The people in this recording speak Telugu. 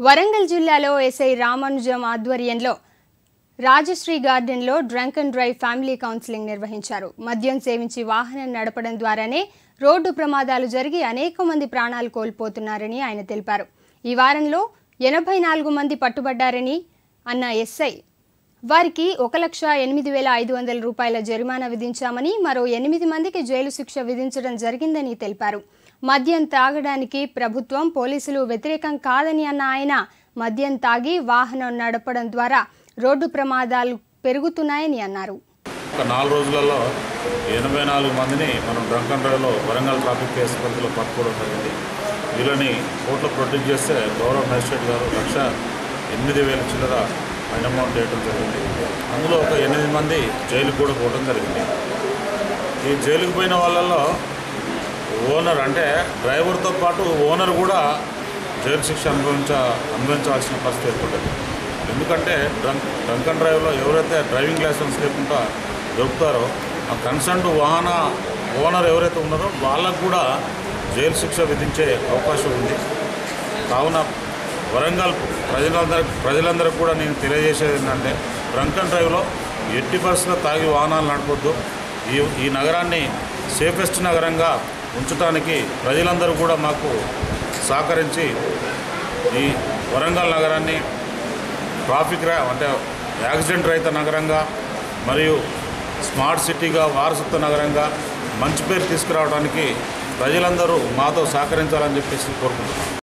వరంగల్ జిల్లాలో ఎస్ఐ రామానుజం ఆధ్వర్యంలో రాజశ్రీ గార్డెన్లో drunk and drive family counselling నిర్వహించారు మద్యం సేవించి వాహనం నడపడం ద్వారానే రోడ్డు ప్రమాదాలు జరిగి అనేక మంది ప్రాణాలు కోల్పోతున్నారని ఆయన తెలిపారు ఈ వారంలో ఎనభై నాలుగు మంది పట్టుబడ్డారని అన్న ఎస్ఐ వారికి ఒక లక్ష ఎనిమిది వేల ఐదు వందల రూపాయల జరిమానా విధించామని మరో ఎనిమిది మందికి జైలు శిక్ష విధించడం జరిగిందని తెలిపారు మద్యం తాగడానికి ప్రభుత్వం పోలీసులు వ్యతిరేకం కాదని అన్న ఆయన మద్యం తాగి వాహనం నడపడం ద్వారా రోడ్డు ప్రమాదాలు పెరుగుతున్నాయని అన్నారు ఒక నాలుగు రోజులలో ఎనభై నాలుగు మందిని మనం డ్రంక్ అండ్ డ్రైవ్లో వరంగల్ ట్రాఫిక్ కేసు పరిధిలో పట్టుకోవడం జరిగింది వీళ్ళని కోర్టులో ప్రొటెక్ట్ చేస్తే గౌరవ మేజిస్ట్రేట్ గారు లక్ష ఎనిమిది వేల చిల్లర ఫైన్ అమౌంట్ వేయడం జరిగింది అందులో ఒక ఎనిమిది మంది జైలుకు కూడా పోవడం జరిగింది ఈ జైలుకు పోయిన వాళ్ళల్లో ఓనర్ అంటే డ్రైవర్తో పాటు ఓనర్ కూడా జైలు శిక్ష అనుభవించ అనుభవించాల్సిన పరిస్థితి ఏర్పడ్డది ఎందుకంటే డ్రంక్ డ్రంక్ అండ్ డ్రైవ్లో ఎవరైతే డ్రైవింగ్ లైసెన్స్ లేకుండా దొరుకుతారో ఆ కన్సర్న్ వాహన ఓనర్ ఎవరైతే ఉన్నారో వాళ్ళకు కూడా జైలు శిక్ష విధించే అవకాశం ఉంది కావున వరంగల్ ప్రజలందరూ ప్రజలందరికీ కూడా నేను తెలియజేసేది ఏంటంటే డ్రంక్ అండ్ డ్రైవ్లో ఎట్టి పరిస్థితుల్లో తాగి వాహనాలు నడపొద్దు ఈ ఈ నగరాన్ని సేఫెస్ట్ నగరంగా ఉంచడానికి ప్రజలందరూ కూడా మాకు సహకరించి ఈ వరంగల్ నగరాన్ని ట్రాఫిక్ రా అంటే యాక్సిడెంట్ రహిత నగరంగా మరియు స్మార్ట్ సిటీగా వారసత్వ నగరంగా మంచి పేరు తీసుకురావడానికి ప్రజలందరూ మాతో సహకరించాలని చెప్పేసి కోరుకుంటున్నాను